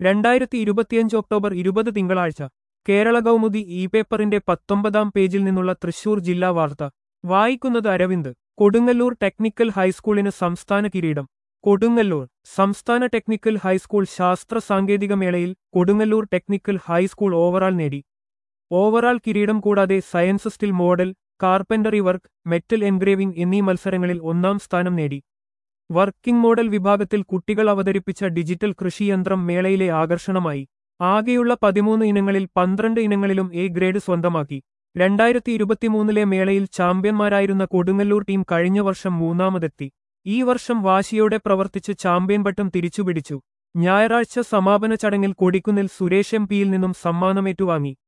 രണ്ടായിരത്തി ഇരുപത്തിയഞ്ച് ഒക്ടോബർ ഇരുപത് തിങ്കളാഴ്ച കേരള കൗമുദി ഇ പേപ്പറിന്റെ പത്തൊമ്പതാം പേജിൽ നിന്നുള്ള തൃശൂർ ജില്ലാ വാർത്ത വായിക്കുന്നത് അരവിന്ദ് കൊടുങ്ങല്ലൂർ ടെക്നിക്കൽ ഹൈസ്കൂളിന് സംസ്ഥാന കിരീടം കൊടുങ്ങല്ലൂർ സംസ്ഥാന ടെക്നിക്കൽ ഹൈസ്കൂൾ ശാസ്ത്ര സാങ്കേതിക മേളയിൽ കൊടുങ്ങല്ലൂർ ടെക്നിക്കൽ ഹൈസ്കൂൾ ഓവറാൾ നേടി ഓവറാൾ കിരീടം കൂടാതെ science still model carpentry work metal engraving എന്നീ മത്സരങ്ങളിൽ ഒന്നാം സ്ഥാനം നേടി വർക്കിംഗ് മോഡൽ വിഭാഗത്തിൽ കുട്ടികൾ അവതരിപ്പിച്ച ഡിജിറ്റൽ കൃഷിയന്ത്രം മേളയിലെ ആകർഷണമായി ആകെയുള്ള പതിമൂന്ന് ഇനങ്ങളിൽ പന്ത്രണ്ട് ഇനങ്ങളിലും എ ഗ്രേഡ് സ്വന്തമാക്കി രണ്ടായിരത്തി ഇരുപത്തിമൂന്നിലെ മേളയിൽ ചാമ്പ്യന്മാരായിരുന്ന കൊടുങ്ങല്ലൂർ ടീം കഴിഞ്ഞ വർഷം മൂന്നാമതെത്തി ഈ വർഷം വാശിയോടെ പ്രവർത്തിച്ച് ചാമ്പ്യൻ പട്ടം തിരിച്ചുപിടിച്ചു ഞായറാഴ്ച സമാപന ചടങ്ങിൽ കൊടിക്കുന്നിൽ സുരേഷ് എം പിയിൽ നിന്നും സമ്മാനമേറ്റുവാങ്ങി